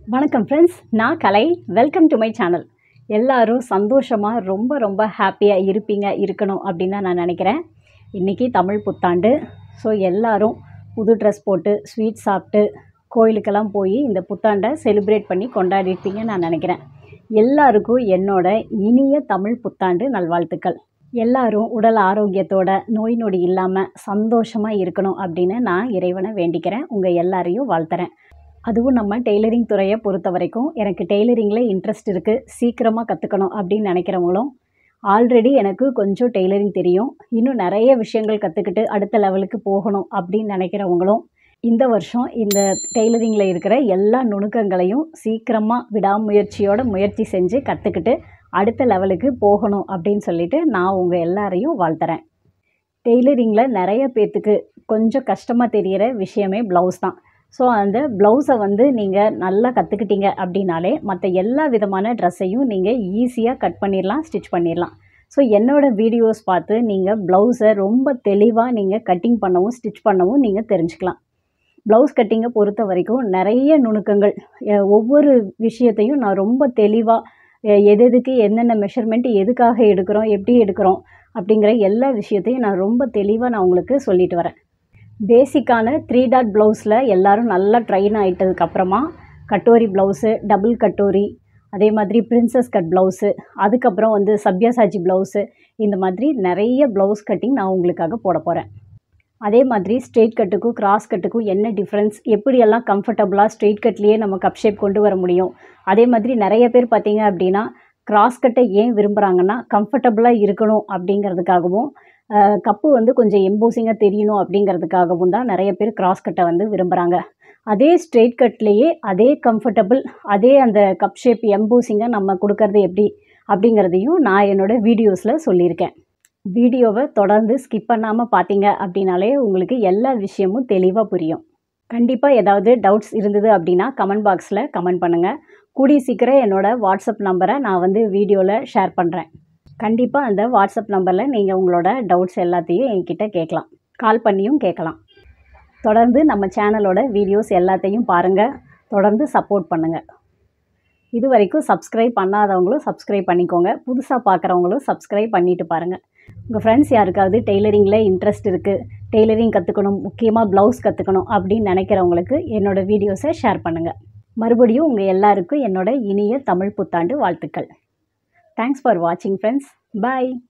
வணக்கம் ஃப்ரெண்ட்ஸ் நான் Kalai welcome to my channel எல்லாரும் சந்தோஷமாக ரொம்ப ரொம்ப ஹாப்பியாக இருப்பீங்க இருக்கணும் அப்படின்னு தான் நான் நினைக்கிறேன் இன்றைக்கி தமிழ் புத்தாண்டு ஸோ எல்லாரும் புது ட்ரெஸ் போட்டு ஸ்வீட் சாப்பிட்டு கோயிலுக்கெல்லாம் போய் இந்த புத்தாண்டை செலிப்ரேட் பண்ணி கொண்டாடிருப்பீங்கன்னு நான் நினைக்கிறேன் எல்லாருக்கும் என்னோட இனிய தமிழ் புத்தாண்டு நல்வாழ்த்துக்கள் எல்லாரும் உடல் ஆரோக்கியத்தோட நோய் நொடி இல்லாமல் சந்தோஷமாக இருக்கணும் அப்படின்னு நான் இறைவனை வேண்டிக்கிறேன் உங்கள் எல்லாரையும் வாழ்த்துறேன் அதுவும் நம்ம டெய்லரிங் துறையை பொறுத்த வரைக்கும் எனக்கு டெய்லரிங்கில் இன்ட்ரெஸ்ட் இருக்குது சீக்கிரமாக கற்றுக்கணும் அப்படின்னு நினைக்கிறவங்களும் ஆல்ரெடி எனக்கு கொஞ்சம் டெய்லரிங் தெரியும் இன்னும் நிறைய விஷயங்கள் கற்றுக்கிட்டு அடுத்த லெவலுக்கு போகணும் அப்படின்னு நினைக்கிறவங்களும் இந்த வருஷம் இந்த டெய்லரிங்கில் இருக்கிற எல்லா நுணுக்கங்களையும் சீக்கிரமாக விடாமுயற்சியோட முயற்சி செஞ்சு கற்றுக்கிட்டு அடுத்த லெவலுக்கு போகணும் அப்படின்னு சொல்லிட்டு நான் உங்கள் எல்லாரையும் வாழ்த்துறேன் டெய்லரிங்கில் நிறைய பேர்த்துக்கு கொஞ்சம் கஷ்டமாக தெரிகிற விஷயமே ப்ளவுஸ் தான் ஸோ அந்த ப்ளவுஸை வந்து நீங்கள் நல்லா கற்றுக்கிட்டீங்க அப்படின்னாலே மற்ற எல்லா விதமான ட்ரெஸ்ஸையும் நீங்கள் ஈஸியாக கட் பண்ணிடலாம் ஸ்டிச் பண்ணிடலாம் ஸோ என்னோடய வீடியோஸ் பார்த்து நீங்கள் ப்ளவுஸை ரொம்ப தெளிவாக நீங்கள் கட்டிங் பண்ணவும் ஸ்டிச் பண்ணவும் நீங்கள் தெரிஞ்சுக்கலாம் ப்ளவுஸ் கட்டிங்கை பொறுத்த வரைக்கும் நிறைய நுணுக்கங்கள் அஹ் ஒவ்வொரு விஷயத்தையும் நான் ரொம்ப தெளிவாக எது எதுக்கு என்னென்ன மெஷர்மெண்ட் எதுக்காக எடுக்கிறோம் எப்படி எடுக்கிறோம் அப்படிங்கிற எல்லா விஷயத்தையும் நான் ரொம்ப தெளிவாக நான் உங்களுக்கு சொல்லிட்டு வரேன் பேசிக்கான த்ரீ டாட் ப்ளவுஸில் எல்லோரும் நல்லா ட்ரைன் ஆகிட்டதுக்கப்புறமா கட்டோரி ப்ளவுஸு டபுள் கட்டோரி அதே மாதிரி பிரின்சஸ் கட் ப்ளவுஸு அதுக்கப்புறம் வந்து சப்யாசாஜி ப்ளவுஸு இந்த மாதிரி நிறைய ப்ளவுஸ் கட்டிங் நான் உங்களுக்காக போட போகிறேன் அதே மாதிரி ஸ்ட்ரெயிட் கட்டுக்கும் கிராஸ் கட்டுக்கும் என்ன டிஃப்ரென்ஸ் எப்படியெல்லாம் கம்ஃபர்டபுளாக ஸ்ட்ரெயிட் கட்லேயே நம்ம கப் ஷேப் கொண்டு வர முடியும் அதே மாதிரி நிறைய பேர் பார்த்தீங்க அப்படின்னா கிராஸ் கட்டை ஏன் விரும்புகிறாங்கன்னா கம்ஃபர்டபுளாக இருக்கணும் அப்படிங்கிறதுக்காகவும் அஹ், கப்பு வந்து கொஞ்சம் எம்போசிங்காக தெரியணும் அப்படிங்கிறதுக்காகவும் தான் நிறைய பேர் கிராஸ் கட்டை வந்து விரும்புகிறாங்க அதே ஸ்ட்ரெயிட் கட்லேயே அதே கம்ஃபர்டபுள் அதே அந்த கப் ஷேப் எம்போசிங்கை நம்ம கொடுக்கறது எப்படி அப்படிங்கிறதையும் நான் என்னோடய வீடியோஸில் சொல்லியிருக்கேன் வீடியோவை தொடர்ந்து ஸ்கிப் பண்ணாமல் பார்த்தீங்க அப்படின்னாலே உங்களுக்கு எல்லா விஷயமும் தெளிவாக புரியும் கண்டிப்பாக ஏதாவது டவுட்ஸ் இருந்தது அப்படின்னா கமெண்ட் பாக்ஸில் கமெண்ட் பண்ணுங்கள் கூடிய சீக்கிரம் என்னோடய வாட்ஸ்அப் நம்பரை நான் வந்து வீடியோவில் ஷேர் பண்ணுறேன் கண்டிப்பாக அந்த வாட்ஸ்அப் நம்பரில் நீங்கள் உங்களோட டவுட்ஸ் எல்லாத்தையும் என்கிட்ட கேட்கலாம் கால் பண்ணியும் கேட்கலாம் தொடர்ந்து நம்ம சேனலோட வீடியோஸ் எல்லாத்தையும் பாருங்கள் தொடர்ந்து சப்போர்ட் பண்ணுங்கள் இது வரைக்கும் சப்ஸ்கிரைப் பண்ணாதவங்களும் சப்ஸ்கிரைப் பண்ணிக்கோங்க புதுசாக பார்க்குறவங்களும் சப்ஸ்கிரைப் பண்ணிட்டு பாருங்கள் உங்கள் ஃப்ரெண்ட்ஸ் யாருக்காவது டெய்லரிங்கில் இன்ட்ரெஸ்ட் இருக்குது டெய்லரிங் கற்றுக்கணும் முக்கியமாக ப்ளவுஸ் கற்றுக்கணும் அப்படின்னு நினைக்கிறவங்களுக்கு என்னோடய வீடியோஸை ஷேர் பண்ணுங்கள் மறுபடியும் உங்கள் எல்லாருக்கும் என்னோட இனிய தமிழ் புத்தாண்டு வாழ்த்துக்கள் தேங்க்ஸ் ஃபார் வாட்சிங் ஃப்ரெண்ட்ஸ் பாய்